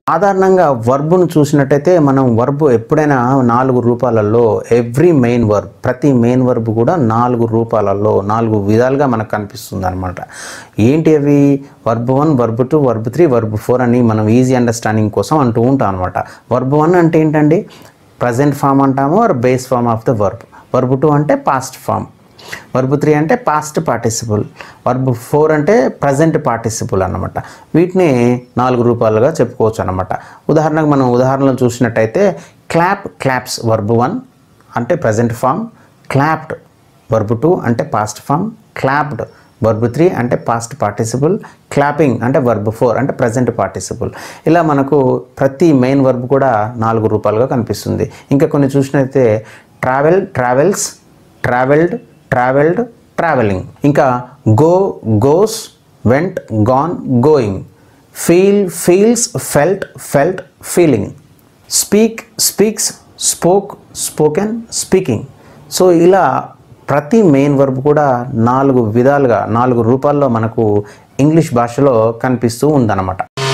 సాధారణంగా వర్బును చూసినట్టయితే మనం వర్బు ఎప్పుడైనా నాలుగు రూపాలలో ఎవ్రీ మెయిన్ వర్బ్ ప్రతి మెయిన్ వర్బ్ కూడా నాలుగు రూపాలలో నాలుగు విధాలుగా మనకు కనిపిస్తుంది అనమాట ఏంటి అవి verb one verb two verb three verb four అని మనం ఈజీ అండర్స్టాండింగ్ కోసం అంటూ ఉంటాం అనమాట వర్బ్ వన్ అంటే ఏంటండి ప్రజెంట్ ఫామ్ అంటాము or base form of the verb verb two అంటే పాస్ట్ ఫామ్ వర్బ్ త్రీ అంటే పాస్ట్ పార్టిసిపుల్ వర్బ్ ఫోర్ అంటే ప్రజెంట్ పార్టిసిపుల్ అన్నమాట వీటిని నాలుగు రూపాలుగా చెప్పుకోవచ్చు అన్నమాట ఉదాహరణకు మనం ఉదాహరణలు చూసినట్టయితే క్లాప్ క్లాప్స్ వర్బ్ వన్ అంటే present form clapped verb two అంటే past form clapped verb three అంటే పాస్ట్ పార్టిసిపుల్ క్లాపింగ్ అంటే వర్బ్ ఫోర్ అంటే ప్రజెంట్ పార్టిసిపుల్ ఇలా మనకు ప్రతి మెయిన్ వర్బ్ కూడా నాలుగు రూపాలుగా కనిపిస్తుంది ఇంకా కొన్ని చూసినట్లయితే travel travels travelled travelled travelling ఇంకా go goes went gone going feel feels felt felt feeling speak speaks spoke spoken speaking so ఇలా ప్రతి మెయిన్ వర్బ్ కూడా నాలుగు విధాలుగా నాలుగు రూపాల్లో మనకు ఇంగ్లీష్ భాషలో కనిపిస్తూ ఉందన్నమాట